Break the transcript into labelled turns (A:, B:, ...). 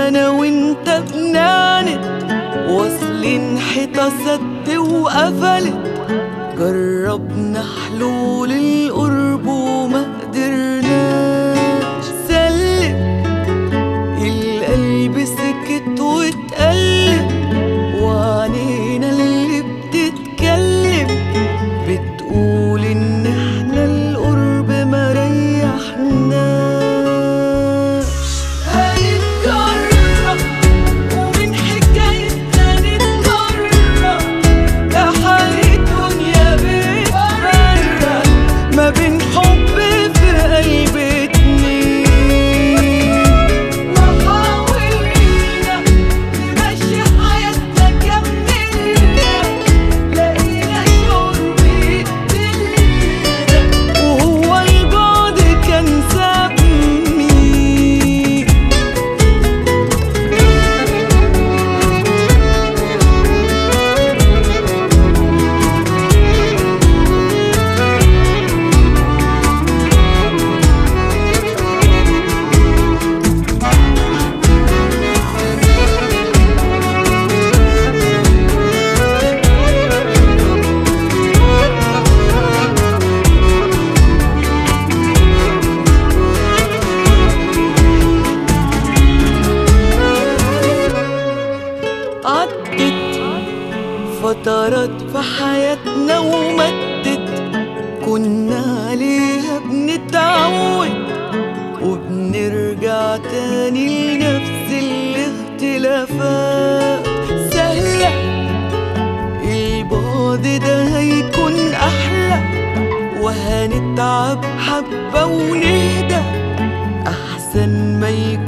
A: انا وانت بنعند واصلين حيطة سد وقفلت جربنا حلول القرب وما قدرناش سلم القلب سكت واتقلب وعنينا اللي بتتكلم بتقول ان احنا القرب ما ريحناش هنتجرب ومن حكايتنا نتجرب ده حال الدنيا بتفرق ما بين حب في قلب اتنين وحاولنا نمشي حياتنا كملنا لقينا شرب يقتلنا وهو البعد كان سابني عدت فترات في حياتنا ومدت كنا عليها بنتعود وبنرجع تاني لنفس الاختلافات سهلة البعد ده هيكون أحلى وهنتعب حبة ونهدى أحسن ما يكون